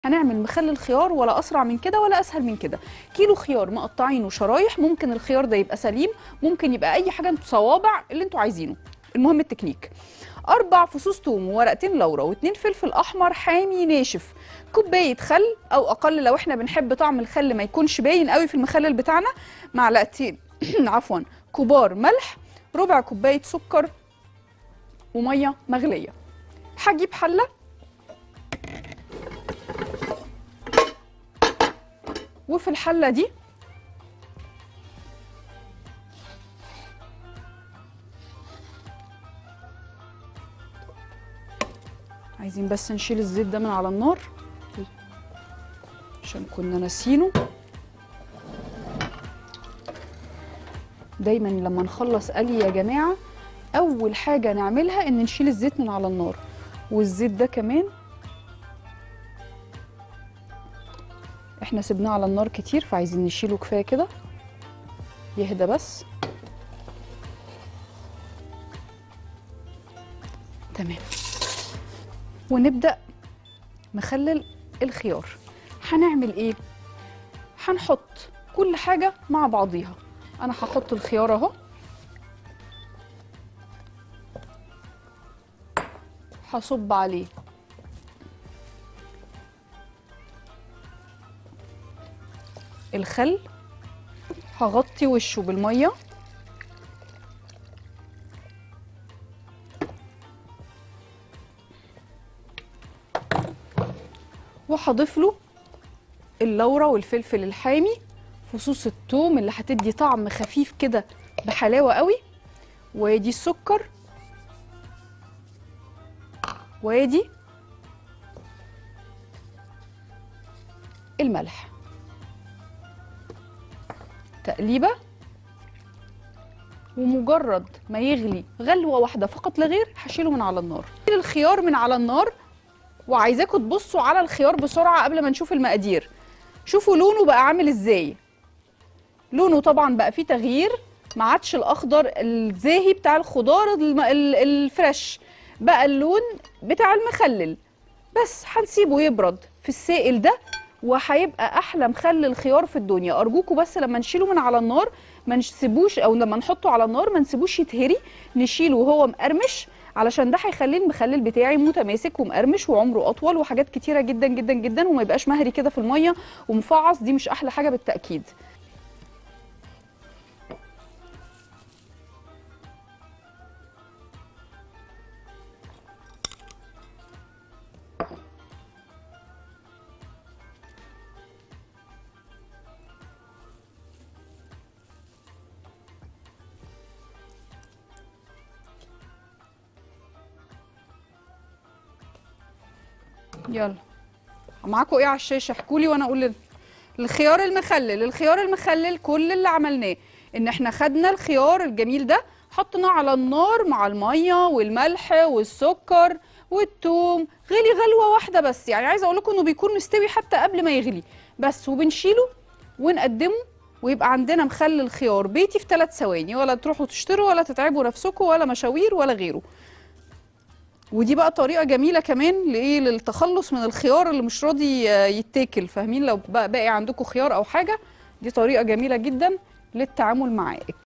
هنعمل مخلل خيار ولا اسرع من كده ولا اسهل من كده كيلو خيار مقطعينه شرايح ممكن الخيار ده يبقى سليم ممكن يبقى اي حاجه انتوا صوابع اللي انتوا عايزينه المهم التكنيك اربع فصوص توم وورقتين لورا واتنين فلفل احمر حامي ناشف كوبايه خل او اقل لو احنا بنحب طعم الخل ما يكونش باين قوي في المخلل بتاعنا معلقتين عفوا كبار ملح ربع كوبايه سكر وميه مغليه هجيب حله وفي الحله دي عايزين بس نشيل الزيت ده من على النار عشان كنا ناسينه دايما لما نخلص قلي يا جماعه اول حاجه نعملها ان نشيل الزيت من على النار والزيت ده كمان احنا سيبناه على النار كتير فعايزين نشيله كفايه كده يهدى بس تمام ونبدا نخلل الخيار هنعمل ايه هنحط كل حاجه مع بعضيها انا هحط الخيار اهو هصب عليه الخل هغطي وشه بالميه وهضيف له اللورة والفلفل الحامي فصوص الثوم اللي هتدي طعم خفيف كده بحلاوة قوي وادي السكر وادي الملح تقليبه ومجرد ما يغلي غلوه واحده فقط لا غير هشيله من على النار شيل الخيار من على النار وعايزاكم تبصوا على الخيار بسرعه قبل ما نشوف المقادير شوفوا لونه بقى عامل ازاي لونه طبعا بقى فيه تغيير ما عادش الاخضر الزاهي بتاع الخضار الم- ال- الفريش بقى اللون بتاع المخلل بس هنسيبه يبرد في السائل ده وهيبقى احلى مخلل خيار في الدنيا ارجوكوا بس لما نشيله من على النار ما نسيبوش او لما نحطه على النار ما نسيبوش يتهري نشيله وهو مقرمش علشان ده هيخلي المخلل بتاعي متماسك ومقرمش وعمره اطول وحاجات كتيره جدا جدا جدا وما يبقاش مهري كده في الميه ومفعص دي مش احلى حاجه بالتاكيد يلا معاكم ايه على الشاشه احكوا لي وانا اقول لل- الخيار المخلل الخيار المخلل كل اللي عملناه ان احنا خدنا الخيار الجميل ده حطيناه على النار مع الميه والملح والسكر والثوم غلي غلوه واحده بس يعني عايزه اقول لكم انه بيكون مستوي حتى قبل ما يغلي بس وبنشيله ونقدمه ويبقى عندنا مخلل خيار بيتي في ثلاث ثواني ولا تروحوا تشتروا ولا تتعبوا نفسكم ولا مشاوير ولا غيره ودي بقى طريقه جميله كمان لايه للتخلص من الخيار اللي مش راضي آه، يتاكل فاهمين لو بقى باقي عندكم خيار او حاجه دي طريقه جميله جدا للتعامل معاه